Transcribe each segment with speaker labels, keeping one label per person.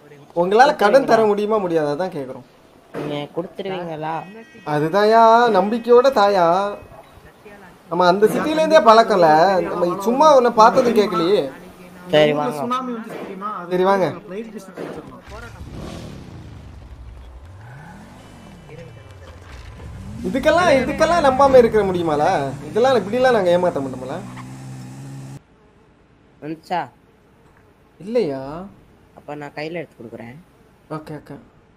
Speaker 1: உங்களால கடன் தர முடியுமா முடியாதா தான் கேக்குறோம்
Speaker 2: நீங்க கொடுத்துருவீங்களா
Speaker 1: அதுதான்யா நம்பிக்கையோட தாயா நம்ம அந்த சிட்டில இருந்தே பழக்கம்ல நம்ம சும்மா உன்னை பார்த்தது கேட்கலையே
Speaker 2: சரி
Speaker 3: ஊர்ல
Speaker 2: வாங்க
Speaker 3: சுனாமி வந்து தெரியுமா அது
Speaker 1: சரி வாங்க
Speaker 3: ஃப்ளைட் பிசினஸ் வச்சிருந்தோம்
Speaker 1: இதுக்கெல்லாம் இதுக்கெல்லாம் நம்பாம இருக்க முடியுமால இதெல்லாம் இப்படிலாம் நாங்க ஏமாத்த மாட்டோம்ல
Speaker 2: வந்துச்சா
Speaker 1: இல்லையா
Speaker 2: அப்ப நான் கையில எடுத்து கொடுக்குறேன்
Speaker 1: ஓகே ஓகே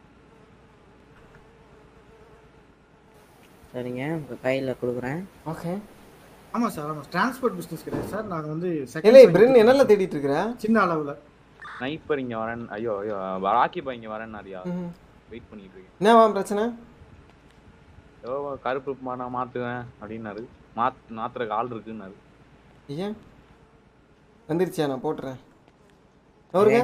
Speaker 2: சரிங்க உங்க கையில கொடுக்குறேன்
Speaker 1: ஓகே
Speaker 3: ஆமா சார் ஆமா டிரான்ஸ்போர்ட் பிசினஸ் கிடையாது சார் நாங்க வந்து
Speaker 1: இல்லை
Speaker 3: second
Speaker 1: பிரென் என்னெல்லாம் தேடிட்டு இருக்கிற
Speaker 3: சின்ன அளவுல
Speaker 4: ஸ்னைப்பர் இங்க வரேன் ஐயோ ஐயோ ராக்கி பாய் இங்க வரேன் நிறையா
Speaker 1: ம்.
Speaker 4: வெயிட் பண்ணிட்டு இருக்கேன்
Speaker 1: என்னவா பிரச்சனை
Speaker 4: ஏதோ கருப்பு மா நான் மாத்துவேன் அப்படின்னாரு மாத் மாத்துறதுக்கு ஆள் இருக்குன்னாரு
Speaker 1: ஏன் வந்துருச்சியா நான் போட்டுறேன் அவருங்க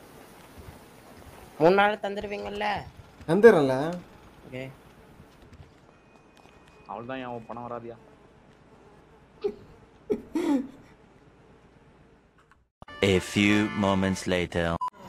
Speaker 2: மூணு நாள் தந்துடுவீங்கல்ல
Speaker 1: வந்துடுறேன்ல
Speaker 2: ஓகே
Speaker 4: அவள் தான் என் பணம் வராதியா
Speaker 5: A few moments later.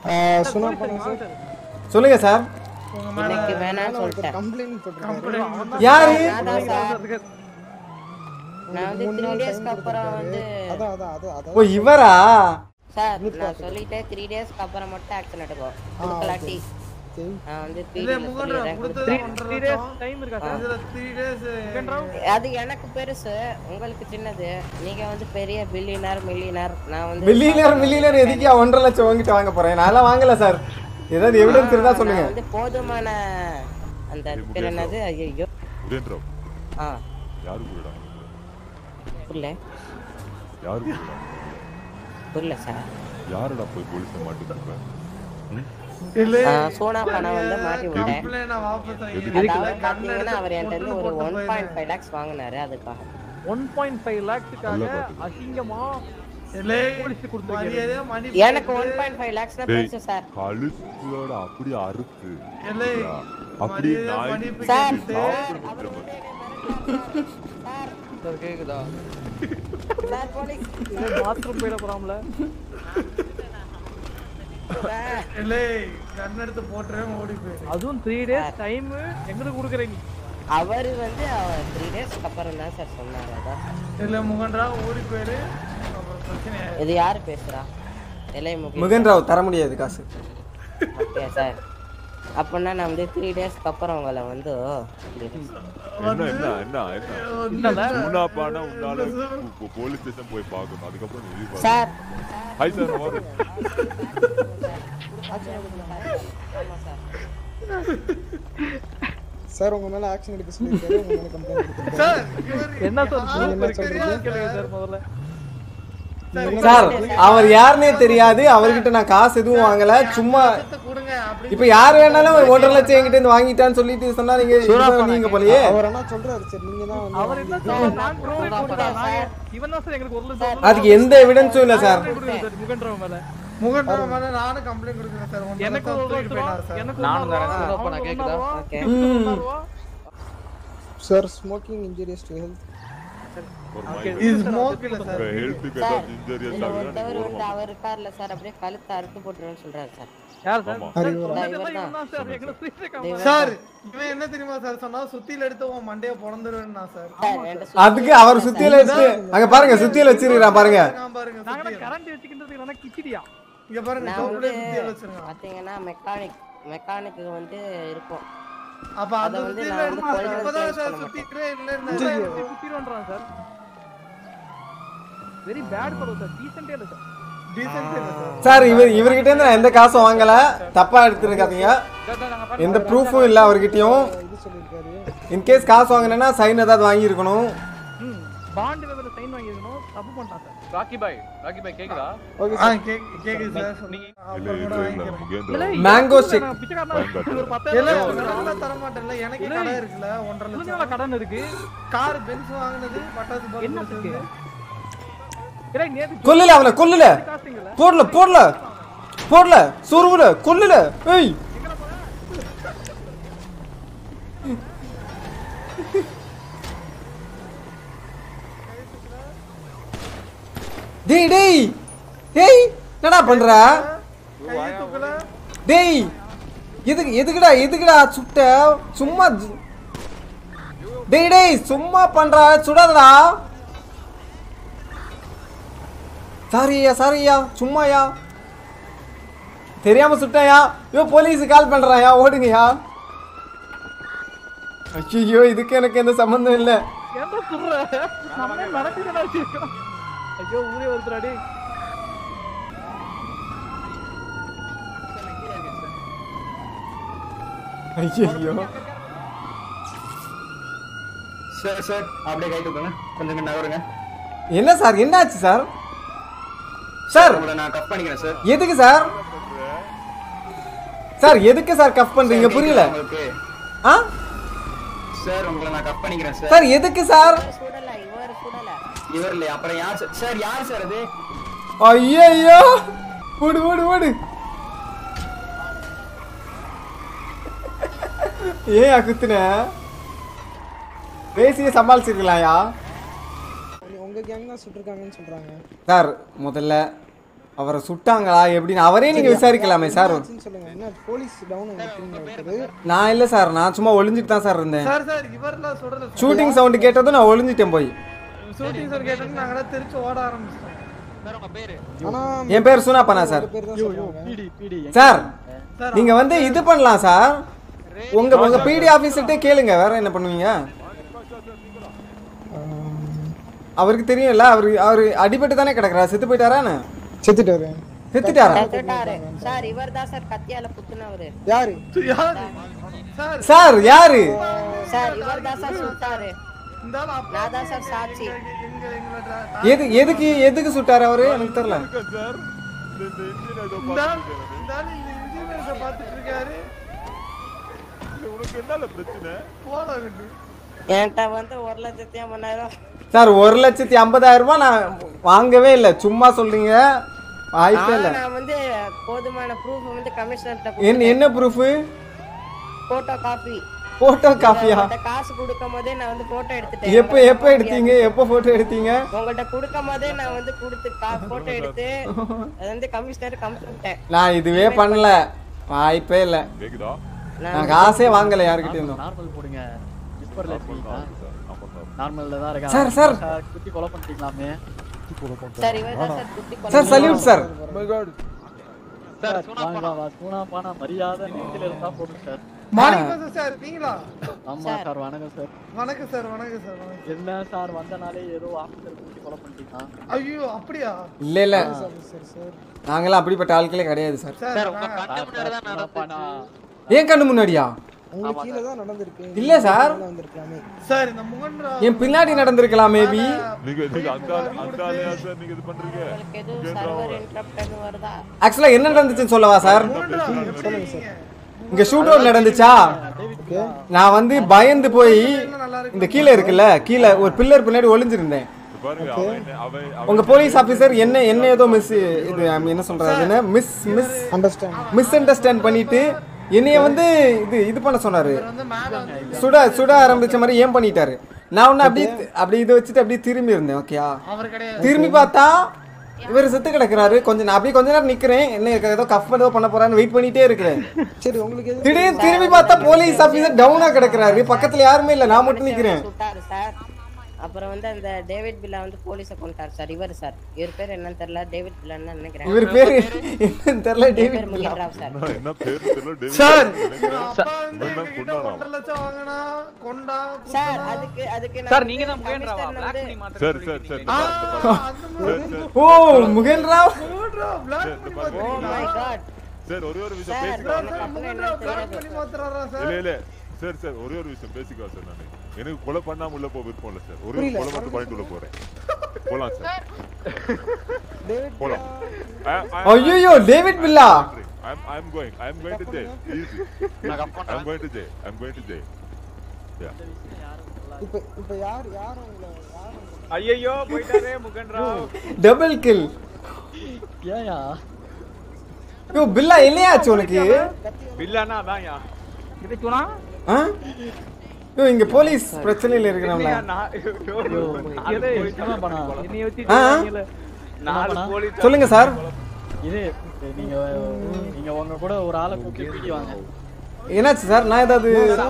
Speaker 1: சொல்லுங்க சார்
Speaker 2: இன்னைக்கு வேணாம்னு சொல்லிட்டேன்
Speaker 1: யாரு
Speaker 2: நான் தான் சார். நான் வந்து த்ரீ டேஸ்க்கு அப்புறம் வந்து
Speaker 1: ஓ இவரா
Speaker 2: சார் நான் சொல்லிட்டேன் த்ரீ டேஸ்க்கு அப்புறம் மட்டும் ஆக்ஷன் எடுக்கும் கொடுக்கலாட்டி நான் வந்து
Speaker 6: இல்ல
Speaker 2: PD ல
Speaker 6: முகன்ற
Speaker 2: சொல்லிடுறேன்.
Speaker 6: கொடுத்தது ஒன்றரை லட்சம்.
Speaker 7: டைம் இருக்கா
Speaker 2: ஆ.
Speaker 6: இதுல த்ரீ டேஸ்
Speaker 2: அது எனக்கு பெருசு உங்களுக்கு சின்னது நீங்க வந்து பெரிய பில்லியனர் மில்லியனர் நான் வந்து
Speaker 1: மில்லியனர் மில்லியனர் எதுக்கு ஒன்றரை லட்சம் வாங்கிட்டு வாங்க போறேன் நான்லாம் வாங்கல சார் ஏதாவது எவிடன்ஸ் இருந்தா சொல்லுங்க
Speaker 2: நான் வந்து போதுமான அந்த அது பேர் என்னது ஐயோ
Speaker 8: முகேந்திரம்
Speaker 2: ஆ
Speaker 8: யாரு கூடடா
Speaker 2: புரியல
Speaker 8: யாரு கூடடா
Speaker 2: புரியல சார்
Speaker 8: யாருடா போய் போலீஸை மாட்டுறாங்க
Speaker 6: இல்ல
Speaker 2: ஆ, சோனா பணம் வந்து மாட்டி விட்டேன்
Speaker 6: கம்ப்ளைண்ட் வாபஸ்
Speaker 2: அதாவது பாத்தீங்கன்னா அவர் என்கிட்ட இருந்து ஒரு ஒன் பாயிண்ட் ஃபைவ் லேக்ஸ் வாங்கினாரு அதுக்காக
Speaker 7: ஒன் பாயிண்ட் ஃபைவ் லேக்ஸுக்காக அசிங்கமா
Speaker 6: இல்ல
Speaker 7: போலீஸ் கொடுத்துருக்கீங்க
Speaker 6: மரியாதையா மணி
Speaker 2: எனக்கு ஒன் பாயிண்ட் ஃபைவ் லேக்ஸ்னா
Speaker 8: டேய்
Speaker 2: பெருசு சார்
Speaker 8: கழுத்தோட அப்படியே அறுத்து
Speaker 6: இல்லை
Speaker 8: அப்படியே
Speaker 6: மரியாதையா
Speaker 8: நாய்
Speaker 6: மன்னிப்பு
Speaker 2: சார்
Speaker 8: சாப்பிட்டு
Speaker 2: அவர்
Speaker 8: விட்டுற
Speaker 2: வந்து
Speaker 8: மாதிரி.
Speaker 2: என்னை மிரட்டுறாரு சார்.
Speaker 7: சார் கேக்குதா
Speaker 2: சார் போலீஸ்
Speaker 7: பாத்ரூம் போயிட போறாம்ல
Speaker 2: சார்
Speaker 6: இல்ல கண் எடுத்து போட்டுறேன் ஓடி போயிரு
Speaker 7: அதுவும் த்ரீ டேஸ் டைம் எங்களுக்கு கொடுக்குற நீ
Speaker 2: அவர் வந்து அவர் த்ரீ டேஸ்க்கு அப்புறம் தான் சார் சொன்னார் அதான்
Speaker 6: இல்ல முகன்றா ஓடி போயிரு அப்புறம் பிரச்சனை ஆயிடும்.
Speaker 2: இது யாரு பேசுறா இளைய முகேஷ்
Speaker 1: முகன் ராவ் தர முடியாது காசு
Speaker 2: ஓகே சார் அப்படின்னா நான் வந்து த்ரீ டேஸ்க்கு அப்புறம் உங்களை வந்து
Speaker 8: என்ன என்ன என்ன என்ன உன்னாப்பானா உன்னால போ- போலீஸ் ஸ்டேஷன் போய் பார்க்கணும் அதுக்கப்புறம் நீ பாரு.
Speaker 2: சார்
Speaker 8: ஹாய் சார் வாங்க
Speaker 2: ஆமா சார்
Speaker 9: சார் உங்க மேல ஆக்ஷன் எடுக்க சொல்லிருக்காரு உங்க மேல கம்ப்ளைண்ட் கொடுத்துருக்காரு
Speaker 6: சார் இவர்
Speaker 7: என்ன சார்
Speaker 9: நீங்க என்ன
Speaker 7: proof இருக்கு?
Speaker 9: சொல்றீங்க?
Speaker 7: கேளுங்க சார் முதல்ல
Speaker 1: சார் அவர் யாருன்னே தெரியாது அவர்கிட்ட நான் காசு எதுவும் வாங்கல சும்மா
Speaker 6: பணத்தை கொடுங்க அப்படி
Speaker 1: இப்ப யார் வேணாலும் ஒன்றரை லட்சம் என்கிட்ட இருந்து வாங்கிட்டான்னு சொல்லிட்டு சொன்னா நீங்க இதுதான் நீங்க போலயே
Speaker 9: அவர் என்ன சொல்றாரு சார் நீங்க தான் வந்து
Speaker 7: அவர் என்ன சார் நான் proof கொடுத்தா நான் இவன் தான் சார் எங்களுக்கு ஒரு லட்சம்
Speaker 1: அதுக்கு எந்த எவிடன்ஸும் இல்ல சார்
Speaker 7: கொடுக்குறேன் சார் முகன்றவன் மேல
Speaker 6: முகன்றா மேல நானும் கம்ப்ளைண்ட் கொடுக்குறேன் சார் ஒன்றரை
Speaker 7: எனக்கு
Speaker 6: லட்சம்
Speaker 7: ஒரு
Speaker 6: தூக்கிட்டு
Speaker 7: லட்சம்
Speaker 6: போயிட்டாரு சார்
Speaker 7: எனக்கு
Speaker 4: நானும்
Speaker 7: ஒன்றரை
Speaker 4: தரேன்.
Speaker 7: ரூபா,
Speaker 4: அப்ப நான்
Speaker 7: அவனுக்கு
Speaker 4: கேக்குதா?
Speaker 7: ஒன்றரை ரூபா,
Speaker 2: ஓகே
Speaker 7: எனக்கு ஒன்றரை ரூபா.
Speaker 9: Sir smoking injurious to health
Speaker 8: ஒரு
Speaker 7: Okay,
Speaker 8: மாதிரி
Speaker 6: இது ஸ்மோக் இல்ல சார்
Speaker 8: ஹெல்த்துக்கு
Speaker 2: சார்
Speaker 8: ஏதாவது இன்ஜரியஸ்
Speaker 2: இதுல
Speaker 8: ஆகுதுன்னா
Speaker 2: ஒருத்தவர்
Speaker 8: நீ
Speaker 2: வந்து
Speaker 8: ஓரமா
Speaker 2: அவர் இருக்கார்ல சார் அப்படியே கழுத்தை அறுத்து போட்டுருவேன்னு சொல்றாரு சார்
Speaker 7: யார் சார்
Speaker 8: ஆமா.
Speaker 7: சார்,
Speaker 9: அறிவுரை.
Speaker 7: சொன்னதெல்லாம்
Speaker 2: இவர்தான்.
Speaker 7: இவன் தான் சார் எங்களை street ல காமிச்சான்.
Speaker 6: சார் இவன் என்ன தெரியுமா சார் சொன்னா சுத்தியில எடுத்து உன் மண்டைய பொழந்துருவேன்னா சார்
Speaker 2: சார் என்கிட்ட சொல்லி-
Speaker 1: அதுக்கு அவர் சுத்தியில வச்சு அங்க பாருங்க சுத்தியில வச்சிருக்கான் பாருங்க
Speaker 6: இருக்கான் பாருங்க
Speaker 7: நாங்க
Speaker 6: சுத்தியில.
Speaker 7: கரண்ட் வச்சுக்கின்றதுக்கு இல்லைன்னா கிச்சிடியா
Speaker 6: இங்க பாருங்க
Speaker 2: நான்
Speaker 6: தொப்புளே
Speaker 2: வந்து
Speaker 6: சுத்தியில வச்சிருக்கான்
Speaker 2: பாத்தீங்கன்னா மெக்கானிக் மெக்கானிக்கு வந்து இருக்கும்
Speaker 6: அப்ப
Speaker 2: அதை
Speaker 6: அது
Speaker 2: வந்து
Speaker 6: சுத்தியில
Speaker 2: நான் வந்து
Speaker 6: எடுத்து
Speaker 2: கொள்கை
Speaker 6: இப்பதான்
Speaker 2: use
Speaker 6: சார்
Speaker 2: பண்ண மாட்டேன்.
Speaker 6: சுத்திட்டே இல்ல
Speaker 7: குத்திடுவான்றான் சார் வெரி பேட் படம் சார் டீசென்டே இல்லை சார்
Speaker 6: டீசென்ட் இல்ல சார்
Speaker 1: சார் இவர் இவர்கிட்ட இருந்து நான் எந்த காசும் வாங்கல தப்பா எடுத்துருக்காதீங்க எந்த ப்ரூஃபும் இல்ல அவர்கிட்டயும்
Speaker 9: இது சொல்லிருக்காரு
Speaker 1: இன்கேஸ் காசு வாங்கினேன்னா சைன் ஏதாவது வாங்கியிருக்கணும்
Speaker 7: ம் பாண்ட் வேற சைன் வாங்கியிருக்கணும் தப்பு பண்ணிட்டான் சார்
Speaker 4: ராக்கி பாய் ராக்கி பாய் கேக்குதா
Speaker 9: ஓகே
Speaker 6: ஆ கேக் கேக்குது சார்
Speaker 4: நீங்க
Speaker 8: இல்ல
Speaker 6: அப்புறம் கூட
Speaker 8: இல்ல இல்ல
Speaker 6: வாங்கிக்கிறேன்
Speaker 8: முகேந்திரன்
Speaker 1: Mango shake.
Speaker 7: நான் பிச்சைக்காரனா இருக்கேன். ஒரு
Speaker 6: இல்ல
Speaker 7: பத்தாயிரம்
Speaker 6: ஒரு
Speaker 7: ரூபாய்
Speaker 6: கடன்ல தர மாட்டேன்ல எனக்கு
Speaker 7: இல்லை.
Speaker 6: கடை இருக்குல்ல ஒன்றரை
Speaker 7: இவனுக்கு
Speaker 6: லட்சம்
Speaker 7: எவ்வளவு கடன் இருக்கு
Speaker 6: கார் பென்ஸ் வாங்குனது பட்டாசு பால்
Speaker 7: என்னத்துக்கு
Speaker 6: கொடுத்தது.
Speaker 7: இல்லை நேத்து
Speaker 1: கொல்லுல அவனை கொல்லுல
Speaker 7: காசுங்கள
Speaker 1: போடல போடல போடல சுருவுல கொல்லுல ஏய் டேய் டேய் டேய் என்னடா பண்ற
Speaker 6: கையை தூக்கல
Speaker 1: டேய் எதுக்கு எதுக்குடா எதுக்குடா சுட்ட சும்மா ஜு- டேய் டேய் சும்மா பண்றா சுடாதடா சாரி ஐயா சாரி ஐயா சும்மாயா தெரியாம சுட்டாயா ஐயோ போலீஸ் கால் பண்றாயா ஓடுங்கயா ஐயோ இதுக்கு எனக்கு எந்த சம்மந்தம் இல்லை
Speaker 7: ஏன்டா சொல்ற நம்ம நடக்குதுடா வச்சிருக்கோம் ஐயோ ஊரே வருதுடாடி
Speaker 1: ஐயோ
Speaker 10: சார் சார் அப்படியே கைட்டு போங்க கொஞ்சம் கிட்ட நகருங்க
Speaker 1: என்ன சார் என்னாச்சு சார் சார்
Speaker 10: உங்களை நான் கப் பண்ணிக்கிறேன் சார்
Speaker 1: எதுக்கு சார் சார் எதுக்கு சார் கஃப் பண்றீங்க புரியல
Speaker 10: உங்களுக்கு
Speaker 1: ஆ
Speaker 10: சார் உங்களை நான் கப் பண்ணிக்கிறேன் சார்
Speaker 1: சார் எதுக்கு சார்
Speaker 2: சுடல இவர் சுடல
Speaker 10: இவர் இல்லையா அப்புறம் யார் சார் சார் யார் சார் அது
Speaker 1: ஐயோ ஓடு ஓடு ஓடு ஏன் குத்துன பேசிய சமாளிச்சிருக்கலாம்யா
Speaker 9: உங்க கேங் தான் சுட்டிருக்காங்கன்னு சொல்றாங்க
Speaker 1: சார் முதல்ல அவரை சுட்டாங்களா எப்படின்னு அவரே நீங்க விசாரிக்கலாமே சார்
Speaker 9: என்னாச்சுன்னு சொல்லுங்க என்ன போலீஸ் டவுன் இருக்குது
Speaker 1: நான் இல்லை சார் நான் சும்மா ஒளிஞ்சிட்டு தான் சார் இருந்தேன்
Speaker 6: சார் சார் இவர்லாம் சொல்றது
Speaker 1: ஷூட்டிங் சவுண்டு கேட்டதும் நான் ஒளிஞ்சிட்டேன் போய்
Speaker 6: ஷூட்டிங் சார் கேட்டது நாங்க திருச்சி ஓட ஆரம்பிச்சிட்டோம்
Speaker 9: ஆனா
Speaker 1: என் பேர் சுனாப்பனா சார்
Speaker 9: பேர் தான் சொல்றாங்க
Speaker 7: பிடி பிடி
Speaker 1: சார் நீங்க வந்து இது பண்ணலாம் சார் உங்க உங்க பிடி ஆபீசர்ட்டே கேளுங்க வேற என்ன பண்ணுவீங்க அவருக்கு தெரியும்ல அவரு அவரு அடிபட்டு தானே கிடக்குறா செத்து போயிட்டாரான்னு
Speaker 9: செத்துட்டாரு
Speaker 1: செத்துட்டாரா
Speaker 2: செத்துட்டாரு சார் இவர் தான் சார் கத்தியால குத்துனவரு
Speaker 9: யாரு
Speaker 6: யாரு சார்
Speaker 1: சார் யாரு
Speaker 2: சார் இவர் தான் சார் சுட்டாரு
Speaker 6: இந்த ஆள் அப்பா
Speaker 2: நான் தான் சார் சாட்சி
Speaker 6: எங்க எங்களை tra-
Speaker 1: எது எதுக்கு எதுக்கு சுட்டாரு அவரு எனக்கு தெரியல
Speaker 8: சார் இந்த இந்த இன்ஜின் ஏதோ
Speaker 6: இந்த ஆள்
Speaker 8: பார்த்துட்டு
Speaker 6: இந்த ஆள் இந்த இன்ஜினியர்ஸை பார்த்துட்டு இருக்காரு
Speaker 8: உனக்கு என்னல பிரச்சனை
Speaker 6: போட வேண்டு
Speaker 2: என்கிட்ட வந்து ஒரு லட்சத்தி ஐம்பதாயிரம்
Speaker 1: சார் ஒரு லட்சத்தி ஐம்பதாயிரம் ரூபாய் நான் வாங்கவே இல்லை சும்மா சொல்றீங்க வாய்ப்பே இல்லை
Speaker 2: நான் வந்து போதுமான ப்ரூஃப் வந்து கமிஷனர்கிட்ட
Speaker 1: என்ன என்ன ப்ரூஃபு
Speaker 2: போட்டோ காப்பி
Speaker 1: போட்டோ காப்பியா
Speaker 2: காசு கொடுக்கும் போதே நான் வந்து போட்டோ எடுத்துட்டேன்
Speaker 1: எப்போ எப்போ எடுத்தீங்க எப்போ போட்டோ எடுத்தீங்க
Speaker 2: உங்கள்ட்ட கொடுக்கும் போதே நான் வந்து கொடுத்து போட்டோ எடுத்து அது வந்து கமிஷனர் கமிஷன்ட்டேன்
Speaker 1: நான் இதுவே பண்ணல வாய்ப்பே இல்லை
Speaker 8: கேக்குதா
Speaker 1: நான் காசே வாங்கல யாருக்கிட்ட இருந்தோம்
Speaker 7: நார்மல் போடுங்க விஸ்பர்ல இருக்கீங்களா
Speaker 8: நான் பண்றேன்
Speaker 7: நார்மல்ல தான் இருக்கேன்
Speaker 1: சார், சார்.
Speaker 7: குத்தி கொலை பண்ணிட்டீங்களாமே
Speaker 2: சார் இவர் தான் சார் குத்தி கொலை
Speaker 1: சார் சல்யூட் சார்
Speaker 7: சார் வாங்க வா, வா சூனா பானா மரியாதை நெஞ்சில இருந்தா போதும் சார்
Speaker 6: மாணிக் பாச சார் இருக்கீங்களா
Speaker 7: ஆமா சார் வணக்கம் சார்
Speaker 6: வணக்கம் சார் வணக்கம் சார் வணக்கம்
Speaker 7: என்ன சார் வந்த நாளே ஏதோ ஆஃபீஸர் குத்தி கொலை பண்ணிட்டீங்க
Speaker 6: ஐயோ அப்படியா
Speaker 1: இல்ல இல்ல
Speaker 9: சார் சார்
Speaker 1: நாங்களாம் அப்படிப்பட்ட ஆட்களே கிடையாது சார்
Speaker 6: சார்
Speaker 7: சூனா பானா
Speaker 1: ஏன் கண்ணு முன்னாடியா
Speaker 9: உங்களுக்கு கீழே தான் நடந்திருக்கு
Speaker 1: இல்ல சார்.
Speaker 9: மேல வந்திருக்கலாமே
Speaker 6: சார் இந்த முகன்
Speaker 1: என் பின்னாடி நடந்திருக்கலாம் மேபி
Speaker 8: நீங்க நீங்க அந்த ஆளு- அந்த ஆளையா சார் நீங்க இது பண்றீங்க
Speaker 2: உங்களுக்கு எதுவும் சர்வர் இன்டரப்ட் வருதா
Speaker 1: ஆக்சுவலா என்ன நடந்துச்சுன்னு சொல்லவா சார்
Speaker 6: சொல்லுங்க
Speaker 1: இங்க ஷூட் அவுட் நடந்துச்சா நான் வந்து பயந்து போய் இந்த கீழே இருக்குல்ல கீழே ஒரு பில்லர் பின்னாடி ஒளிஞ்சிருந்தேன்
Speaker 8: இது பாருங்க அவன் என்ன- அவன் அவன்
Speaker 1: உங்க போலீஸ் ஆபீசர் என்ன என்ன ஏதோ மிஸ் இது I mean, என்ன சொல்றாரு என்ன miss 
Speaker 9: misunderstand
Speaker 1: misunderstand பண்ணிட்டு என்னைய வந்து இது இது பண்ண சொன்னாரு
Speaker 6: வந்து மேல வந்து
Speaker 1: சுட சுட ஆரம்பிச்ச மாதிரி ஏன் பண்ணிட்டாரு நான் ஒன்னு அப்படியே அப்படி இதை வச்சுட்டு அப்படியே திரும்பி இருந்தேன் ஓகேயா
Speaker 6: அவர் கிடையாது
Speaker 1: திரும்பி பார்த்தா இவர் செத்து கிடக்குறாரு கொஞ்சம் நான் அப்படியே கொஞ்ச நேரம் நிக்கிறேன் என்ன ஏதோ கஃப் ஏதோ பண்ண போறான்னு வெயிட் பண்ணிட்டே இருக்கிறேன்
Speaker 9: சரி உங்களுக்கு எது
Speaker 1: திடீர்னு திரும்பி பார்த்தா போலீஸ் ஆபீசர் டவுனா கிடக்குறாரு பக்கத்துல யாருமே இல்ல நான் மட்டும் நிக்கிறேன்
Speaker 2: சுட்டாரு சார் அப்புறம் வந்து அந்த டேவிட் பில்லா வந்து போலீஸை கொண்டார் சார் இவர் சார் இவர் பேர் என்னன்னு தெரியல டேவிட் பில்லான்னு தான் நினைக்கிறேன்
Speaker 1: இவர் பேரு என்னன்னு தெரியல
Speaker 2: இவர்
Speaker 1: டேவிட்
Speaker 2: பேர் முகில் ராவ் சார்
Speaker 8: என்ன- என்ன பேரு தெரியல டேவிட்
Speaker 6: சார்
Speaker 8: நினைக்கிறேன்.
Speaker 6: அப்பா வந்து
Speaker 8: இவன் தான்
Speaker 6: எங்ககிட்ட
Speaker 8: கொண்டாடாம.
Speaker 6: ஒன்றரை லட்சம் வாங்கினா கொண்டா
Speaker 2: சார் அதுக்கு அதுக்கு
Speaker 7: சார் நீங்க தான் முகேந்திராவா
Speaker 2: கமிஷனர்
Speaker 7: பிளாக்
Speaker 2: வந்து
Speaker 7: பண்ணி மாத்த
Speaker 8: சரி சரி சரி
Speaker 6: ஆ,
Speaker 8: இந்த பாரு,
Speaker 6: அந்த
Speaker 8: சரி,
Speaker 6: மாதிரி
Speaker 8: சரி.
Speaker 1: ஓ முகேன் ராவ்
Speaker 6: முகன்ரா black பண்ணி
Speaker 2: ஓ
Speaker 6: மாத்துறீங்களா?
Speaker 2: மை காட்
Speaker 8: சரி ஒரே ஒரு விஷயம்
Speaker 2: சார்
Speaker 8: பேசிக்கலாம்
Speaker 6: சார்,
Speaker 2: அப்புறம்
Speaker 6: முகன்ரா
Speaker 2: என்னன்னு
Speaker 6: black
Speaker 2: தெரியாது
Speaker 6: பண்ணி மாத்துறாரா சார்?
Speaker 8: இல்ல இல்ல சரி சார் ஒரே ஒரு விஷயம் பேசிக்கலாம் சார் நானு எனக்கு கொலை பண்ணாம உள்ள போக விருப்பம் இல்ல சார் ஒரே ஒரு கொலை மட்டும் பண்ணிட்டு உள்ள போறேன் போலாம் சார்
Speaker 9: டேவிட்
Speaker 8: போலாம்
Speaker 1: ஐயோ David Billa
Speaker 8: I'm I'm going. I'm going to jail. Easy. I'm going to jail. I'm going to jail. Yeah.
Speaker 9: இப்ப இப்ப யார் யார் உங்களை யார் உங்களை
Speaker 4: ஐயோ போயிட்டாரே முகன் ராவ்
Speaker 1: டபுள் கில்
Speaker 7: ஏயா
Speaker 1: யோ பில்லா என்னையாச்சு உனக்கு
Speaker 4: பில்லானா அதான்யா
Speaker 7: கிடைக்கும்னா
Speaker 1: ஆ? யோ இங்க போலீஸ் பிரச்சனையில இருக்கிறாங்களா
Speaker 4: இல்லையா, நான் ஐயோ, நாலு
Speaker 7: இதே
Speaker 4: போலீஸ்
Speaker 7: என்ன பண்ணா என்னைய வச்சு
Speaker 1: ஆ?
Speaker 7: செய்வாங்கல்ல.
Speaker 4: நாலு போலீஸ்
Speaker 1: சொல்லுங்க சார்
Speaker 7: இது நீங்க நீங்க உங்க அவங்க கூட ஒரு ஆளை கூப்பிட்டு பீடி வாங்க
Speaker 1: என்னாச்சு சார் நான் ஏதாவது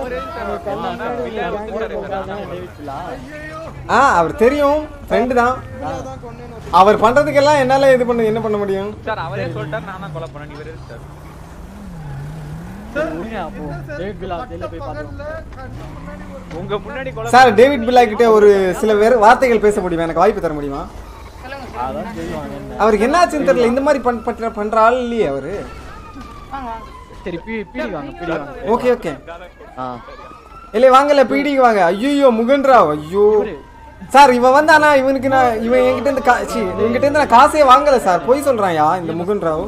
Speaker 7: டேவிட் பில்லா
Speaker 1: ஆ அவர் தெரியும் ஃப்ரெண்டு தான் அவர் பண்றதுக்கெல்லாம் என்னால இது பண்ண என்ன பண்ண முடியும்
Speaker 4: சார் அவரே சொல்லிட்டாரு நான் தான் கொலை பண்ணேன் நீ வேற சார்
Speaker 7: விடுங்க அப்போ டேவிட் பில்லா ஜெயில போய் பார்த்துருவோம்
Speaker 4: உங்க முன்னாடி கொலை
Speaker 1: சார் டேவிட் பில்லா கிட்ட ஒரு சில வேறு வார்த்தைகள் பேச முடியுமா எனக்கு வாய்ப்பு தர முடியுமா
Speaker 7: அதான் செய்வாங்க என்ன
Speaker 1: அவருக்கு என்னாச்சுன்னு தெரியல இந்த மாதிரி பண் பண்ற பண்ற ஆள் இல்லையே அவரு
Speaker 7: சரி பீ பீடி வாங்க பீடி வாங்க
Speaker 1: ஓகே ஓகே
Speaker 7: ஆ
Speaker 1: இல்லை வாங்கல பீடிக்கு வாங்க ஐயோ முகன்ராவ் ஐயோ சார் இவன் வந்தானா இவனுக்கு நான் இவன் என்கிட்ட இருந்து கா சி இவன்கிட்ட இருந்து நான் காசே வாங்கல சார் போய் சொல்றான்யா இந்த முகன்ராவ்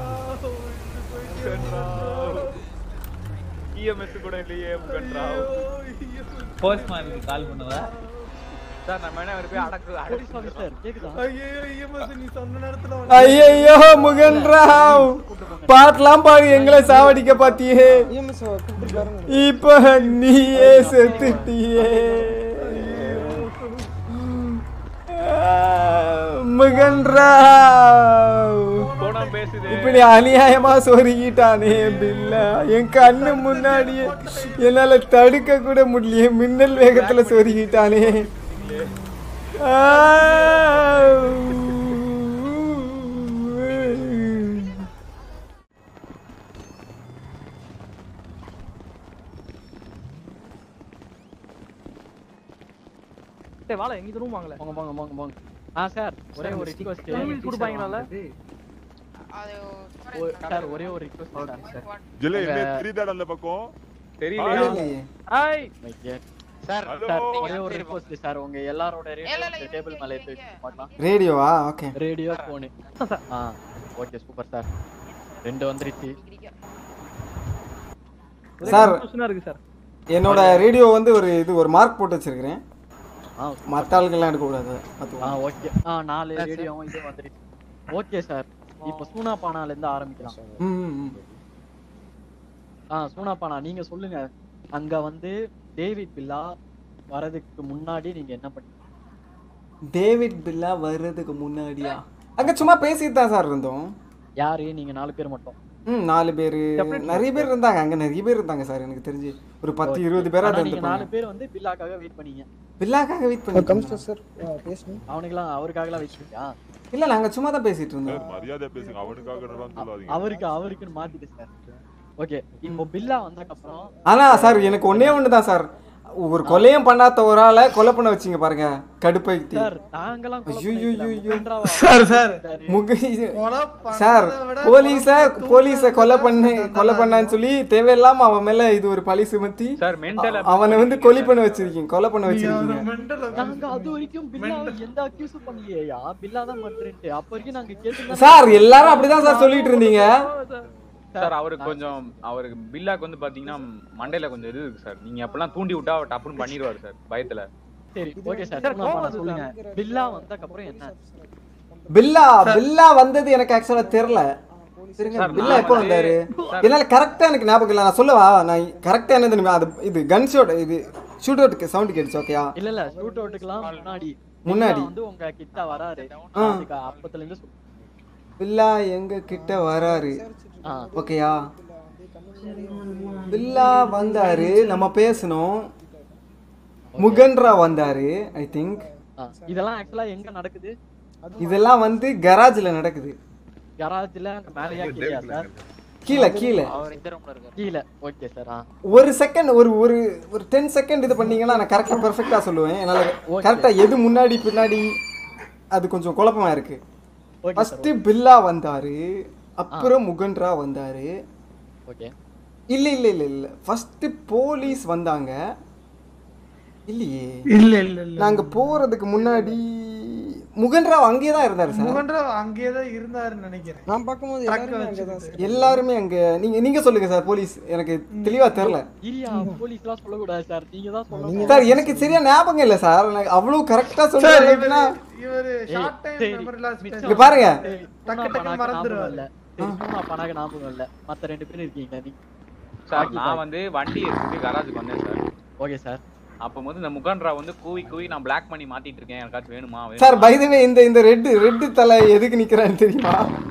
Speaker 4: இஎம்எஸ் கூட இல்லையே முகன்ராவ்
Speaker 11: போஸ்ட்மேனுக்கு கால் பண்ணுவா
Speaker 4: சார் நம்ம என்ன அவர் போய் அடக்கு
Speaker 7: போலீஸ் ஆஃபீஸர் கேக்குதா
Speaker 6: ஐயோ இஎம்எஸ் நீ சொன்ன நேரத்துல வந்து-
Speaker 1: ஐயோ முகன்ராவ் பாட்டெல்லாம் பாடி எங்களை சாவடிக்க பாத்தியே
Speaker 9: EMS -அ கூப்பிட்டு பாருங்க
Speaker 1: இப்ப நீயே செத்துட்டியே முகன்ராவ்
Speaker 4: போனா பேசுது
Speaker 1: இப்படி அநியாயமா சொருகிட்டானே பில்லா என் கண்ணு முன்னாடியே என்னால தடுக்க கூட முடியல மின்னல் வேகத்துல சொருகிட்டானே
Speaker 6: டேய் வாழ எங்க ரூம் வாங்கல
Speaker 7: போங்க போங்க போங்க போங்க ஆ சார் ஒரே ஒரு ரிக்வெஸ்ட்
Speaker 6: கொடுப்பாங்களால
Speaker 7: சார் ஒரே ஒரு ரிக்வெஸ்ட் சார்
Speaker 8: ஜிலே
Speaker 7: அங்க-
Speaker 8: என்ன தெரியுதாடா அந்த பக்கம்
Speaker 4: தெரியல
Speaker 6: ஹாய்
Speaker 7: சார்
Speaker 8: Hello.
Speaker 7: சார் ஒரே ஒரு ரிக்வெஸ்ட் சார் உங்க எல்லாரோட ரேடியோ டேபிள் மேல எடுத்து வச்சு பார்க்கலாம்
Speaker 1: ரேடியோவா ஓகே
Speaker 7: ரேடியோ போனு ஆ ஓகே சூப்பர் சார் ரெண்டு வந்துருச்சு
Speaker 1: சார்
Speaker 6: பிரச்சனை இருக்கு சார்
Speaker 1: என்னோட ரேடியோ வந்து ஒரு இது ஒரு மார்க் போட்டு வச்சிருக்கிறேன்
Speaker 7: ஆ
Speaker 1: மற்ற ஆளுக்கெல்லாம் எடுக்கக்கூடாது
Speaker 7: ஆ
Speaker 1: பார்த்துக்கலாம்
Speaker 7: ஓகே ஆ நாலு ரேடியோவும் இது வந்துருச்சு ஓகே சார் இப்போ சூனா பானால இருந்து ஆரம்பிக்கலாம்
Speaker 1: ம் ம், ம்.
Speaker 7: ஆ சூனா பானா நீங்க சொல்லுங்க அங்க வந்து டேவிட் பில்லா வரதுக்கு முன்னாடி நீங்க என்ன பண்ணீங்க
Speaker 1: டேவிட் பில்லா வர்றதுக்கு முன்னாடியா அங்க சும்மா பேசிட்டு தான் சார் இருந்தோம்
Speaker 7: யாரு நீங்க நாலு பேர் மட்டும்
Speaker 1: ம் நாலு பேர் நிறைய பேர் இருந்தாங்க அங்க நிறைய பேர் இருந்தாங்க சார் எனக்கு தெரிஞ்சு ஒரு பத்து இருபது பேரா
Speaker 7: ஆனா நீங்க
Speaker 1: இருந்திருப்பாங்க
Speaker 7: நாலு பேர் வந்து பில்லாக்காக வெயிட் பண்ணீங்க
Speaker 1: பில்லாக்காக வெயிட் பண்ணி
Speaker 9: கமிஷனர் சார் பேசணும்
Speaker 7: அவனுக்கெல்லாம் அவருக்காகலாம் வெயிட் பண்ணியா
Speaker 1: இல்ல நாங்க சும்மா தான் பேசிட்டு இருந்தோம்
Speaker 8: சார் மரியாதை பேசுங்க அவனுக்காக என்னடான்னு சொல்லாதீங்க
Speaker 7: அவருக்கு அவருக்குன்னு மாத்திட்டு சார் ஓகே இப்போ பில்லா வந்ததுக்கு அப்புறம்
Speaker 1: ஆனா சார் எனக்கு ஒண்ணே ஒன்று தான் சார் ஒரு கொலையும் பண்ணாத ஒரு ஆளை கொலை பண்ண வச்சீங்க பாருங்க கடுப்பைத்தி
Speaker 7: சார் நாங்கெல்லாம் கொலை
Speaker 1: ஐயோ,
Speaker 7: பண்ணிக்கல.
Speaker 1: ஐயோ, ஐயோ.
Speaker 7: முகேந்திராவா
Speaker 6: சார் சார்
Speaker 7: இருந்தாரு.
Speaker 1: முக
Speaker 6: கொலை பண்ணதை
Speaker 1: சார்
Speaker 6: விட
Speaker 1: போலீஸ
Speaker 6: கொலை
Speaker 1: போலீஸ
Speaker 6: தூக்குல
Speaker 1: கொலை
Speaker 6: வச்சு
Speaker 1: பண்ணு
Speaker 6: தண்டனை
Speaker 1: கொலை பண்ணான்னு சொல்லி தேவையில்லாம அவன் மேல இது ஒரு பழி சுமத்தி
Speaker 4: சார் மென்டல்
Speaker 1: அவனை வந்து கொலை பண்ண வச்சிருக்கீங்க கொலை பண்ண வச்சிருக்கீங்க
Speaker 6: மெண்டல்
Speaker 7: நாங்க அது வரைக்கும் பில்லாவை எந்த அக்யூஸும் பண்ணலையா பில்லா தான் பண்றேன்ட்டு அப்ப வரைக்கும் நாங்க கேட்டு
Speaker 1: சார் எல்லாரும் அப்படிதான் சார் சொல்லிட்டு இருந்தீங்க
Speaker 4: சார் அவருக்கு கொஞ்சம் அவருக்கு பில்லாக்கு வந்து பாத்தீங்கன்னா மண்டையில கொஞ்சம் இது இருக்கு சார் நீங்க அப்பெல்லாம் தூண்டி விட்டா அவர் டப்புன்னு பண்ணிடுவாரு சார் பயத்துல
Speaker 7: சரி ஓகே சார்
Speaker 6: சார், கோவம் வருது
Speaker 7: சொல்லுங்க பில்லா வந்ததுக்கு அப்புறம் என்ன
Speaker 1: பில்லா பில்லா வந்தது எனக்கு ஆக்சுவலா தெரியல சரிங்க
Speaker 4: சார்,
Speaker 1: பில்லா
Speaker 4: நான்
Speaker 1: எப்போ
Speaker 4: வந்து-
Speaker 1: வந்தாரு
Speaker 4: சார்.
Speaker 1: என்னால கரெக்டா எனக்கு ஞாபகம் இல்லை நான் சொல்லவா நான் கரெக்டா என்ன தெரியுமா அது இது கன் ஷாட் இது ஷூட் அவுட் சவுண்ட் கேட்டுச்சு ஓகேயா
Speaker 7: இல்ல இல்ல ஷூட் அவுட்டுக்குலாம் முன்னாடி
Speaker 1: முன்னாடி.
Speaker 7: பில்லா வந்து உங்க கிட்ட வராரு
Speaker 1: ஆ.
Speaker 7: அதுக்கு அப்பத்துல இருந்து சொல்லு.
Speaker 1: பில்லா எங்க கிட்ட வராரு
Speaker 7: ஆ
Speaker 1: ஓகேயா பில்லா வந்தாரு நம்ம பேசணும் முகன்ரா வந்தாரு ஐ திங்க்
Speaker 7: ஆ. இதெல்லாம் ஆக்சுவலா எங்க நடக்குது
Speaker 1: இதெல்லாம் வந்து கராஜ்ல நடக்குது
Speaker 7: கராஜ்ல மேலயா கீழயா சார்
Speaker 1: கீழே கீழே
Speaker 7: கீழே ஓகே சார் ஆ
Speaker 1: ஒரு செகண்ட் ஒரு ஒரு ஒரு டென் செகண்ட் இது பண்ணீங்கன்னா நான் கரெக்டாக பெர்ஃபெக்டாக சொல்லுவேன் என்னால் கரெக்டாக எது முன்னாடி பின்னாடி அது கொஞ்சம் குழப்பமா இருக்கு
Speaker 7: ஓகே சார்
Speaker 1: ஃபர்ஸ்ட் பில்லா வந்தாரு அப்புறம் முகன்ரா வந்தாரு
Speaker 7: ஓகே
Speaker 1: இல்ல இல்ல இல்ல இல்ல ஃபர்ஸ்ட் போலீஸ் வந்தாங்க இல்லையே
Speaker 6: இல்ல இல்ல இல்ல
Speaker 1: நாங்க போறதுக்கு முன்னாடி முகன்ராவ் அங்கேயே தான் இருந்தாரு சார்
Speaker 6: முகன்ராவ் அங்கேயே தான் இருந்தாருன்னு நினைக்கிறேன்
Speaker 9: நான் பார்க்கும்போது
Speaker 6: ட்ரக்
Speaker 9: எல்லாருமே அங்கே தான்
Speaker 6: வச்சுக்கிட்டு.
Speaker 1: எல்லாருமே அங்க நீங்க நீங்க சொல்லுங்க சார் போலீஸ் எனக்கு தெளிவா தெரியல
Speaker 7: இல்லையா போலீஸ்லாம் சொல்லக்கூடாது சார் நீங்க தான் சொல்லணும்
Speaker 1: சார் எனக்கு சரியா ஞாபகம் இல்ல சார் எனக்கு அவ்வளவு கரெக்டா
Speaker 6: சார்
Speaker 1: சொல்றேன்
Speaker 6: இவரு இவரு ஷார்ட் டைம்
Speaker 7: சரி.
Speaker 6: மெமரி லாஸ்
Speaker 7: மிச்சம்
Speaker 1: இங்க பாருங்க
Speaker 7: சரி,
Speaker 6: டக்கு
Speaker 7: சூனா
Speaker 6: டக்குன்னு
Speaker 7: பனாக்கு
Speaker 6: மறந்துருவாரு.
Speaker 7: ஞாபகம் இல்ல சரி, சூனா பனாக்கு ஞாபகம் இல்ல மத்த ரெண்டு பேரும் இருக்கீங்க நீங்க
Speaker 4: சார்
Speaker 7: பாக்கி
Speaker 4: நான்
Speaker 7: பாக்கி.
Speaker 4: வந்து வண்டி எடுத்துட்டு கராஜுக்கு வந்தேன் சார்
Speaker 7: ஓகே சார்
Speaker 4: அப்போ வந்து இந்த முகன்ரா வந்து கூவி கூவி நான் பிளாக் பண்ணி மாட்டிட்டு இருக்கேன் எனக்காச்சும் வேணுமா
Speaker 1: சார்
Speaker 4: வேணுமா?
Speaker 1: பைதவே இந்த இந்த ரெட் ரெட் தலை எதுக்கு நிக்கிறான்னு தெரியுமா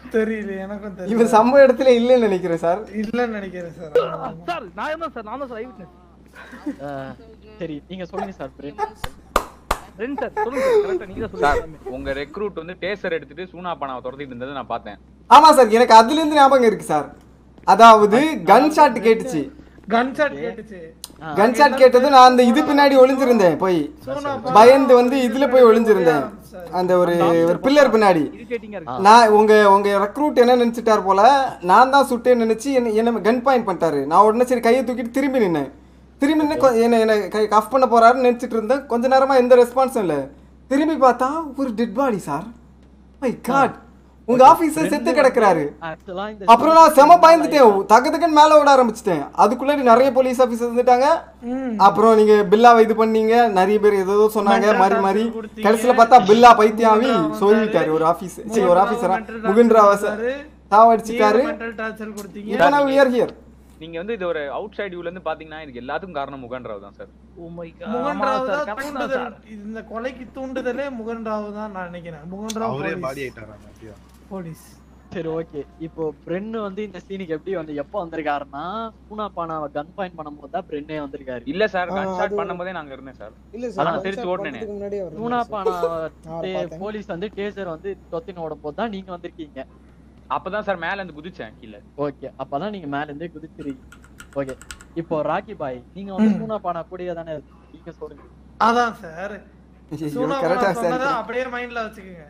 Speaker 6: தெரியல எனக்கும் தெரியல
Speaker 1: இவன் சம்பவ இடத்துல இல்லைன்னு நினைக்கிறேன் சார்
Speaker 6: இல்லன்னு நினைக்கிறேன் சார்
Speaker 12: சார் நான் தான் சார் நான் தான் சார் ஐ விட்னஸ்
Speaker 7: அஹ், சரி நீங்க சொல்லுங்க சார் பிரென்
Speaker 12: ரெண்டு சார் சொல்லுங்க சார் கரெக்டா நீங்க தான்
Speaker 4: சார்
Speaker 12: சொல்லுங்க
Speaker 4: உங்க ரெக்ரூட் வந்து டேசர் எடுத்துட்டு சூனா பானாவை துரத்திட்டு இருந்ததை நான் பார்த்தேன்
Speaker 1: ஆமா சார் எனக்கு அதுல இருந்து ஞாபகம் இருக்கு சார் அதாவது கன் ஷாட் கேட்டுச்சு
Speaker 6: கன் ஷாட் கேட்டுச்சு
Speaker 1: கன் ஷாட் கேட்டது நான் அந்த இது பின்னாடி ஒளிஞ்சிருந்தேன் போய் பயந்து வந்து இதுல போய் ஒளிஞ்சிருந்தேன் அந்த ஒரு ஒரு பில்லர் பின்னாடி
Speaker 12: இரிட்டேட்டிங்கா இருக்கு
Speaker 1: நான் உங்க உங்க ரெக்ரூட் என்ன நினைச்சிட்டார் போல நான் தான் சுட்டேன்னு நினைச்சு என்ன என்ன கன் பாயிண்ட் பண்ணிட்டாரு நான் உடனே சரி கையை தூக்கிட்டு திரும்பி நின்னேன் திரும்பி நின்று கொ- என்ன என்ன கை கஃப் பண்ண போறாருன்னு நினைச்சிட்டு இருந்தேன் கொஞ்ச நேரமா எந்த ரெஸ்பான்ஸும் இல்லை திரும்பி பார்த்தா ஒரு dead body sir my god உங்க ஆபீசர் செத்து கிடக்குறாரு
Speaker 7: ஆக்சுவலா இந்த
Speaker 1: அப்புறம் நான் செம பயந்துட்டேன் தக்க தக்கன்னு மேல ஓட ஆரம்பிச்சிட்டேன் அதுக்குள்ளாடி நிறைய போலீஸ் ஆபீசர் வந்துட்டாங்க அப்புறம் நீங்க பில்லாவை இது பண்ணீங்க நிறைய பேர் ஏதோ சொன்னாங்க மாறி மாறி கடைசியில பார்த்தா பில்லா பைத்தியாவி சொல்லிட்டாரு ஒரு ஆபீஸ் சரி ஒரு ஆபீசரா முகுன்ராவ சாவடிச்சிட்டாரு
Speaker 6: மென்டல் டார்ச்சர் கொடுத்தீங்க
Speaker 1: இப்போ நான் we are here
Speaker 4: நீங்க வந்து இது ஒரு அவுட் சைடு வியூல இருந்து பாத்தீங்கன்னா இதுக்கு எல்லாத்துக்கும் காரணம் முகன்ராவ் தான் sir
Speaker 12: oh my
Speaker 6: Mugen Rao
Speaker 12: sir
Speaker 6: தான்
Speaker 12: கரெக்ட்
Speaker 6: தூண்டுதல்
Speaker 12: சார்
Speaker 6: இந்த கொலைக்கு தூண்டுதலே முகன் ராவ் தான் நான் நினைக்கிறேன் முகன் ராவ்
Speaker 13: அவரே
Speaker 6: போலீஸ்.
Speaker 13: பாடி ஆயிட்டாராங்க அப்படியா
Speaker 6: போலீஸ்
Speaker 7: சரி ஓகே இப்போ பிரென் வந்து இந்த சீனுக்கு எப்படி வந்து எப்போ வந்திருக்காருன்னா பூனா பானாவை கன் பாயிண்ட் பண்ணும்போது தான் பிரென்னே வந்திருக்காரு
Speaker 4: இல்ல சார்
Speaker 9: ஆ,
Speaker 4: கன் ஷாட்
Speaker 9: அது-
Speaker 4: பண்ணும்போதே நாங்க இருந்தேன் சார்
Speaker 9: இல்ல
Speaker 7: அதான்
Speaker 9: சார்
Speaker 4: நான் திருச்சி ஓடுனேனே.
Speaker 9: பண்றதுக்கு முன்னாடியே அவர்
Speaker 7: பூனா
Speaker 9: இருந்தார்
Speaker 7: பானா
Speaker 9: நான் அவரை பார்த்தேன்.
Speaker 7: போலீஸ் வந்து டேசர் வந்து தொத்தின் ஓடும் போது தான் நீங்க வந்திருக்கீங்க
Speaker 4: அப்பதான் சார் மேல இருந்து குதிச்சேன் கீழே
Speaker 7: ஓகே அப்பதான் நீங்க மேல இருந்தே குதிச்சிருக்கீங்க ஓகே இப்போ ராக்கி பாய் நீங்க வந்து பூனா பானா கூடயே தானே இருக்கீங்க. நீங்க சொல்லுங்க
Speaker 6: அதான் சார் சூனா
Speaker 1: கரெக்டா
Speaker 6: சொன்னதை
Speaker 1: சார்
Speaker 6: அப்படியே மைண்ட்ல வச்சுக்கோங்க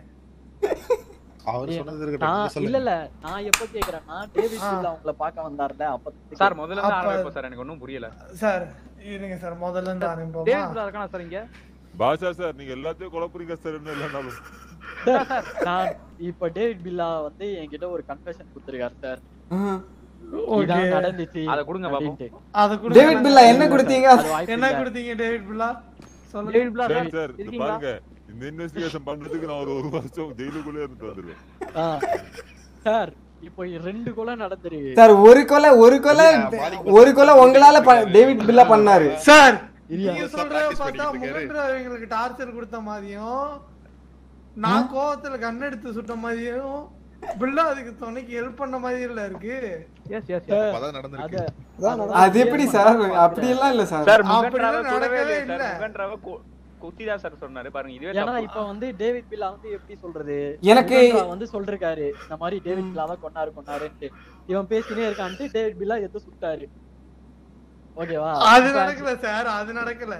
Speaker 13: அவர்
Speaker 7: ஏன்,
Speaker 13: சொன்னது இருக்கட்டும்
Speaker 7: நான்
Speaker 13: நீங்க
Speaker 7: இல்ல
Speaker 13: சொல்லுங்க
Speaker 7: இல்ல நான் எப்ப கேக்குறேன்னா டேவிட்
Speaker 6: ஆ.
Speaker 7: பில்லா உங்களை பார்க்க வந்தார்ல அப்ப
Speaker 4: சார் முதல்ல இருந்து
Speaker 6: அப்ப-
Speaker 4: ஆரம்பிப்போம் சார் எனக்கு ஒன்றும் புரியல
Speaker 6: சார் இருங்க சார் முதல்ல இருந்து ஆரம்பிப்போமா
Speaker 12: டேவிட் பிள்ளை இருக்கானா சார் இங்க
Speaker 8: பாஷா சார் நீங்க எல்லாத்தையும் குழப்புறீங்க சார் என்ன இல்லைனாலும்
Speaker 7: நான் இப்ப டேவிட் பில்லா வந்து என்கிட்ட ஒரு கன்ஃபெஷன் கொடுத்திருக்காரு சார்
Speaker 6: ஓகே
Speaker 7: இதான் நடந்துச்சு
Speaker 4: அதை கொடுங்க பாப்போம்.
Speaker 7: அப்படின்ட்டு.
Speaker 6: அது கூட
Speaker 1: டேவிட் பில்லா என்ன கொடுத்தீங்க
Speaker 7: அது வாய்ப்பு
Speaker 6: என்ன
Speaker 7: இல்ல.
Speaker 6: கொடுத்தீங்க டேவிட் பில்லா சொல்லுங்க
Speaker 12: டேவிட் பிள்ளை
Speaker 8: சரி சார் இது
Speaker 12: இருக்கீங்களா
Speaker 8: பாருங்க இந்த இன்வெஸ்டிகேஷன் பண்றதுக்கு நான் ஒரு ஒரு வருஷம் ஜெயிலுக்குள்ளே இருந்து வந்துருவேன்
Speaker 7: ஆ. சார் இப்போ ரெண்டு கொலை நடந்திருக்கு
Speaker 1: சார் ஒரு கொலை ஒரு கொலை ஒரு கொலை உங்களால ப- டேவிட் பில்லா பண்ணாரு
Speaker 6: சார்
Speaker 7: இல்லையா?
Speaker 6: நீங்க
Speaker 13: புதுசா
Speaker 6: சொல்றத
Speaker 13: practice
Speaker 6: பார்த்தா
Speaker 13: பண்ணிட்டு இருக்காரு.
Speaker 6: முகன்ற அவங்களுக்கு டார்ச்சர் கொடுத்த மாதிரியும் நான் கோவத்துல கண் எடுத்து சுட்ட மாதிரியும் பில்லா அதுக்கு துணைக்கு ஹெல்ப் பண்ண மாதிரி இல்ல இருக்கு
Speaker 12: எஸ் எஸ்
Speaker 13: அப்பதான்
Speaker 7: அத
Speaker 13: நடந்திருக்கு
Speaker 9: அதான் நடந்தது.
Speaker 1: அது எப்படி சார் அப்படி எல்லாம் இல்ல சார்
Speaker 4: சார்
Speaker 6: அப்படிலாம்
Speaker 4: முகன்ராவை கூடவே
Speaker 6: நடக்கவே
Speaker 4: இல்லை
Speaker 6: இல்ல.
Speaker 4: சார் முகன்ராவை குத்தி தான் சார் சொன்னாரு பாருங்க இதுவே
Speaker 7: ஏன்னா
Speaker 4: தப்பு.
Speaker 7: இப்ப வந்து டேவிட் பில்லா வந்து எப்படி சொல்றது
Speaker 1: எனக்கு
Speaker 7: முகன்ரா வந்து சொல்றாரு இந்த மாதிரி டேவிட் பில்லா தான் கொண்டாரு கொண்டாருன்ட்டு இவன் பேசினே இருக்கான்ட்டு டேவிட் பில்லா எடுத்து சுட்டாரு ஓகேவா
Speaker 6: அது
Speaker 7: இப்ப-
Speaker 6: நடக்கல சார் அது நடக்கல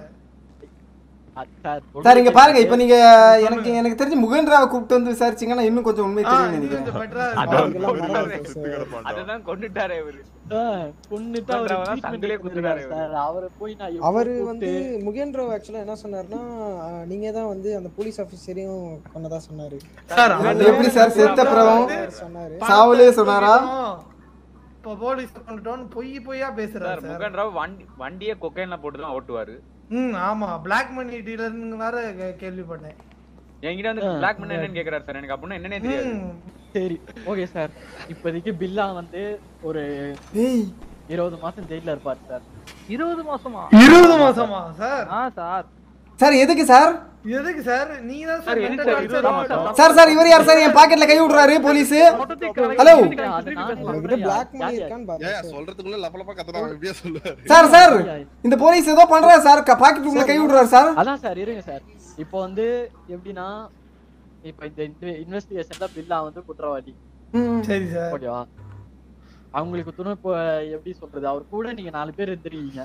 Speaker 7: அ- சார்
Speaker 1: சார் இங்க பாருங்க இப்ப நீங்க எனக்கு எனக்கு தெரிஞ்சு முகன்ராவை கூப்பிட்டு வந்து விசாரிச்சீங்கன்னா இன்னும் கொஞ்சம் உண்மை
Speaker 6: ஆ,
Speaker 1: தெரியும்
Speaker 6: இது
Speaker 1: நினைக்கிறேன்
Speaker 6: கொஞ்சம் better ஆ
Speaker 8: அதான்
Speaker 6: இருக்கும்.
Speaker 9: அவருக்கெல்லாம்
Speaker 8: கொன்னுட்டாரு,
Speaker 9: மரணம்
Speaker 8: செத்து கிடப்பான்டா.
Speaker 4: அதுதான் கொண்டுட்டாரே இவரு
Speaker 7: ஆ, கொன்னுட்டு அவரு
Speaker 4: முகன்ராவை தான்
Speaker 7: treatment
Speaker 4: சங்கிலியே
Speaker 7: கொடுத்திருக்காரு
Speaker 4: குத்துறாரு
Speaker 7: சார் அவரை போய் நான் எவ்வளவு
Speaker 9: அவரு
Speaker 7: கூப்பிட்டு-
Speaker 9: வந்து முகேந்திரோ ஆக்சுவலா என்ன சொன்னாருன்னா அஹ், நீங்க தான் வந்து அந்த போலீஸ் ஆபீசரையும் கொன்னதா சொன்னாரு
Speaker 6: சார்
Speaker 1: அது எப்படி சார் செத்த அப்புறம்
Speaker 9: அவர் சொன்னாரு
Speaker 1: சாவலே சொன்னாரா
Speaker 6: இப்ப போலீஸ் பண்ணிட்டோம்னு பொய் பொய்யா பேசுறாரு
Speaker 4: சார்
Speaker 6: சார்
Speaker 4: முகன்ராவ் வண்டி வண்டியே கொக்கைன்ல போட்டு தான் ஓட்டுவாரு
Speaker 6: ம் ஆமா பிளாக் மணி டீலர்னு வேற கே- கேள்விப்பட்டேன்
Speaker 4: என்கிட்ட வந்து பிளாக் மணி என்னன்னு கேக்குறாரு சார் எனக்கு அப்படின்னா என்னன்னே தெரியாது
Speaker 6: ம்.
Speaker 7: சரி ஓகே சார் இப்போதைக்கு பில்லா வந்து ஒரு
Speaker 1: ஏய்
Speaker 7: இருபது மாசம் ஜெயில இருப்பாரு சார்
Speaker 12: இருபது மாசமா
Speaker 6: இருபது மாசமா சார்
Speaker 12: ஆ சார்
Speaker 1: சார் எதுக்கு சார்
Speaker 6: எதுக்கு சார் நீங்க தான்
Speaker 4: சார்,
Speaker 6: சார்
Speaker 4: எதுக்கு
Speaker 6: mental
Speaker 4: சார்
Speaker 6: torture
Speaker 4: இருபது
Speaker 6: ஆகட்டும்.
Speaker 4: மாசம்?
Speaker 1: சார் சார் இவர் யார் சார் என் பாக்கெட்ல கை விடுறாரு போலீஸ் ஹலோ
Speaker 9: உங்ககிட்ட பிளாக் மணி இருக்கான்னு
Speaker 13: ஏன்
Speaker 9: பாருங்க
Speaker 13: சொல்றதுக்குள்ள லப்பலப்பா கத்துறான் எப்படியா சொல்லுவாரு
Speaker 1: சார் சார் இந்த போலீஸ் ஏதோ பண்றாரு சார் பாக்கெட் உள்ள கை விடுறாரு சார்
Speaker 7: அதான் சார் இருங்க சார் இப்போ வந்து எப்படின்னா இப்போ இந்த இன்வெஸ்டிகேஷன்ல பில்லா வந்து குற்றவாளி
Speaker 1: ம்.
Speaker 6: சரி சார்
Speaker 7: ஓகேவா அவங்களுக்கு துணை இப்போ எப்படி சொல்றது அவர் கூட நீங்க நாலு பேர் இருந்திருக்கீங்க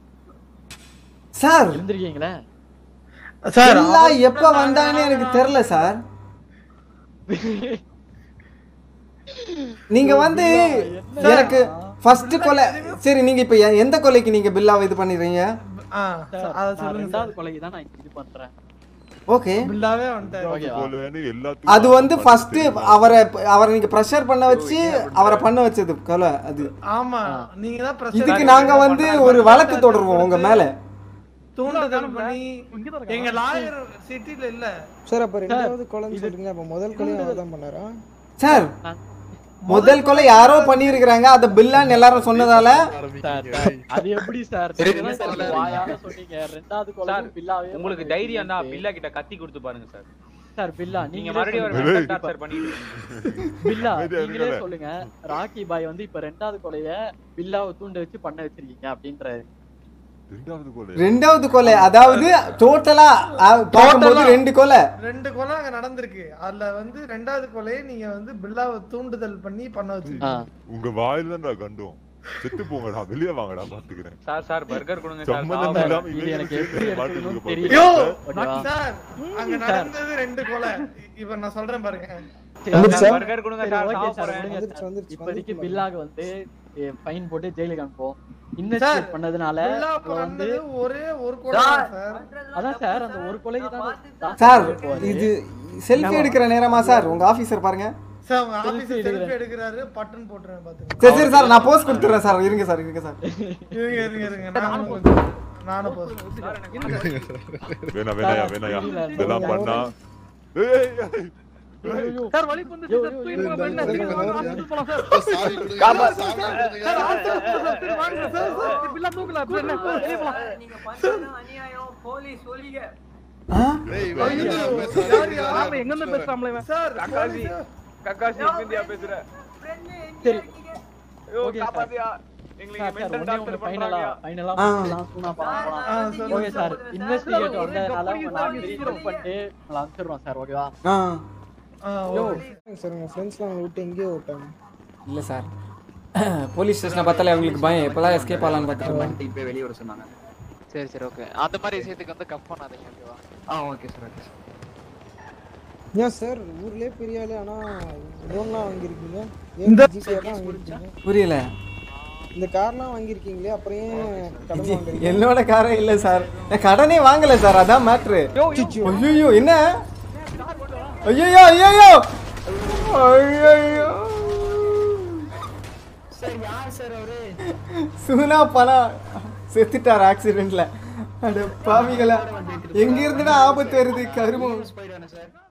Speaker 1: சார்
Speaker 7: இருந்திருக்கீங்களே
Speaker 6: சார்
Speaker 1: எல்லாம் எப்ப வந்தாங்கன்னு எனக்கு தெரியல சார் நீங்க வந்து எனக்கு ஃபர்ஸ்ட் கொலை சரி நீங்க இப்ப எ- எந்த கொலைக்கு நீங்க பில்லாவை இது பண்ணிடுறீங்க
Speaker 6: ஆ
Speaker 7: சார்,
Speaker 6: அத
Speaker 7: நான்
Speaker 6: சொல்லுங்க
Speaker 7: ரெண்டாவது
Speaker 6: சார்
Speaker 7: கொலைக்கு தான் நான் இது பண்றேன்
Speaker 1: ஓகே
Speaker 6: பில்லாவே வந்துட்டாரு
Speaker 7: ஓகேவா
Speaker 8: போலுவேன்னு எல்லாத்துக்கும்
Speaker 1: அது வந்து ஃபர்ஸ்ட் அவரை அவரை நீங்க ப்ரெஷர் பண்ண வச்சு அவரை பண்ண வச்சது கொலை அது
Speaker 6: ஆமா நீங்க தான் pressure
Speaker 1: இதுக்கு
Speaker 6: பண்ணி
Speaker 1: நாங்க வந்து ஒரு வழக்கு தொடருவோம் உங்க மேல
Speaker 6: தூண்டுதல் பண்ணி
Speaker 12: இங்கதான் இருக்கான்.
Speaker 6: எங்க லாயர் சிட்டில இல்ல
Speaker 9: சார் அப்ப ரெண்டாவது கொலைன்னு சொல்றீங்க அப்ப முதல் கொலையும் அவர் தான் பண்ணாரா
Speaker 1: சார் முதல் கொலை யாரோ பண்ணியிருக்கிறாங்க அத பில்லான்னு எல்லாரும் சொன்னதால
Speaker 7: சார், சார், அது எப்படி சார் நீங்க தான் சார் வாயால சொன்னீங்க ரெண்டாவது கொலை
Speaker 4: சார்,
Speaker 7: பில்லாவே
Speaker 4: உங்களுக்கு
Speaker 7: பண்ணிருக்கீங்கன்ட்டு.
Speaker 4: தைரியம் தான் பில்லா கிட்ட கத்தி கொடுத்து பாருங்க சார்
Speaker 7: சார் பில்லா
Speaker 4: நீங்க
Speaker 7: நீங்க
Speaker 4: மறுபடியும் ஒரு
Speaker 8: டேய்.
Speaker 4: mental torture பண்ணிட்டு இருக்கீங்க.
Speaker 7: பில்லா
Speaker 8: அமைதியா
Speaker 7: நீங்களே
Speaker 8: இருங்களே.
Speaker 7: சொல்லுங்க ராக்கி பாய் வந்து இப்ப ரெண்டாவது கொலைய பில்லாவை தூண்ட வச்சு பண்ண வச்சிருக்கீங்க அப்படின்றாரு
Speaker 8: ரெண்டாவது கோல்
Speaker 1: ரெண்டாவது கொலை அதாவது டோட்டலா பார்க்கும்போது
Speaker 6: Total-ஆ.
Speaker 1: ரெண்டு கொலை
Speaker 6: ரெண்டு கொலை அங்க நடந்திருக்கு அதுல வந்து ரெண்டாவது கொலையை நீங்க வந்து பில்லாவை தூண்டுதல் பண்ணி பண்ண வச்சிருக்கீங்க
Speaker 8: உங்க வாயில தான் கண்டோம் செத்து போங்கடா வெளியே வாங்கடா பாத்துக்கிறேன்
Speaker 4: சார் சார் பர்கர் கொடுங்க சார்
Speaker 8: சம்மந்தம்
Speaker 4: சாப்பிட.
Speaker 8: இல்லாம
Speaker 7: இது
Speaker 8: இவன்
Speaker 7: எனக்கு
Speaker 8: சேர்த்து
Speaker 7: எப்படி
Speaker 8: மாட்டி
Speaker 7: எடுக்கணும்னு
Speaker 8: கொடுக்க
Speaker 7: தெரியல.
Speaker 6: யோ
Speaker 7: ஓகேவா?
Speaker 6: சார் அங்க நடந்தது ரெண்டு கொலை இப்ப நான் சொல்றேன் பாருங்க
Speaker 9: வந்துருச்சா?
Speaker 4: சார் பர்கர் கொடுங்க
Speaker 7: சரி,
Speaker 4: சார்
Speaker 7: okay
Speaker 4: சாப்பிட
Speaker 7: சார்,
Speaker 4: போறேன்.
Speaker 7: விடுங்க
Speaker 9: வந்துருச்சு,
Speaker 7: சார்.
Speaker 9: வந்துருச்சு,
Speaker 7: இப்போதைக்கு
Speaker 9: வந்துருச்சு.
Speaker 7: பில்லாக வந்து ஃபைன் போட்டு ஜெயிலுக்கு அனுப்போம் இன்வெஸ்டிகேட் பண்ணதுனால
Speaker 6: பில்லா
Speaker 7: அவ வந்து
Speaker 6: பண்ணது ஒரே ஒரு கொலை தான் சார்
Speaker 7: அதான் சார் அந்த ஒரு கொலைக்கு தான்
Speaker 1: சார் இது செல்ஃபி எடுக்கிற நேரமா சார் உங்க ஆபீசர் பாருங்க
Speaker 6: சார் அவங்க
Speaker 7: Selfie
Speaker 6: ஆபீஸ்
Speaker 7: எடுக்கிறேன்.
Speaker 6: செல்ஃபி எடுக்கிறாரு பட்டன் போட்டுறேன் பாத்துங்க
Speaker 1: சரி சரி சார் நான் போஸ்ட் கொடுத்துறேன் சார் இருங்க சார் இருங்க சார்
Speaker 6: இருங்க இருங்க இருங்க நானும் கொஞ்சம் நானும் போஸ்ட்
Speaker 8: வேணா வேணாயா வேணாயா இதெல்லாம் பண்ணா ஏய், ஏய்,
Speaker 12: சார் வலி வந்து
Speaker 7: யோ,
Speaker 12: சார்
Speaker 7: யோ,
Speaker 12: தூக்கிட்டு
Speaker 7: யோ,
Speaker 12: போங்க,
Speaker 7: யோ,
Speaker 12: வெளில
Speaker 7: யோ,
Speaker 12: வாங்க,
Speaker 7: யோ,
Speaker 12: ஹாஸ்பிடல் போலாம் சார்
Speaker 13: சாவி கொடுங்க
Speaker 4: காப்பா.
Speaker 13: சாவி கொடுங்க
Speaker 12: சார் ஹாஸ்பிடல் போலாம் சார் சரி, வாங்க சார் சார் இப்படிலாம் தூக்கல அப்புறம் என்ன வெளிய போலாம்
Speaker 1: ஆ?
Speaker 13: டேய், இவன்
Speaker 6: ஐயோ,
Speaker 13: எங்க பேசுறான்?
Speaker 6: யார் யார்?
Speaker 12: ஆமா எங்க இருந்து பேசுறாம்ல இவன்
Speaker 6: சார்
Speaker 4: கக்காசி கக்காசி எங்கேயா பேசுற
Speaker 7: சரி
Speaker 4: ஐயோ
Speaker 7: Okay, sir.
Speaker 4: காப்பாத்தியா எங்களுக்கு
Speaker 7: சார் சார்
Speaker 4: மென்டல்
Speaker 7: ஒண்ணே
Speaker 4: டாக்டர்
Speaker 7: ஒண்ணு ஃபைனலா
Speaker 4: பண்றாங்க
Speaker 7: ஃபைனலா
Speaker 1: ஆ.
Speaker 7: முடிச்சிடலாம் சூனா பண்ணலாம்
Speaker 6: ஆ,
Speaker 7: போலாம்
Speaker 6: சொல்லுங்க
Speaker 7: ஓகே சார் இன்வெஸ்டிகேட் வந்ததுனால
Speaker 12: கப்பல்
Speaker 7: உங்களை
Speaker 12: சாமி
Speaker 7: ரீசன் பண்ணிட்டு உங்களை அனுப்பிச்சிடுறோம் சார் ஓகேவா
Speaker 1: ஆ
Speaker 6: ஆ,
Speaker 7: யோ
Speaker 6: ஓகே.
Speaker 9: சார் உங்க ஃப்ரெண்ட்ஸ்லாம் உங்களை விட்டு எங்கேயோ விட்டாங்க
Speaker 1: இல்ல சார் போலீஸ் ஸ்டேஷனை பார்த்தாலே அவங்களுக்கு பயம் எப்பதான் எஸ்கேப் ஆகலான்னு பார்த்துட்டு
Speaker 10: இப்போ வெளியே வர சொன்னாங்க
Speaker 14: சரி சரி ஓகே அந்த மாதிரி விஷயத்துக்கு வந்து கப் பண்ணாதீங்க ஓகேவா
Speaker 10: ஆ ஓகே சார் ஓகே சார்
Speaker 9: ஏன் சார் ஊர்லயே பெரிய ஆளு ஆனா லோன்லாம் வாங்கியிருக்கீங்க
Speaker 6: இந்த
Speaker 9: ஏன் ஜிபிஆர்லாம் வாங்கியிருக்கீங்க
Speaker 1: புரியல
Speaker 9: இந்த கார்லாம் வாங்கியிருக்கீங்களே அப்புறம் ஏன் கடன் வாங்குறீங்க
Speaker 1: என்னோட காரே இல்ல சார் நான் கடனே வாங்கல சார் அதான் மேட்ரு ஐயோ என்ன ஐயோ ஐயோ ஐயோ
Speaker 10: சார் யார் சார் அவரு
Speaker 1: சுனா பணா செத்துட்டார் ஆக்சிடென்ட்ல அட பாவிகளா எங்க இருந்துடா ஆபத்து வருது கருமம்
Speaker 10: போயிடுவானே சார்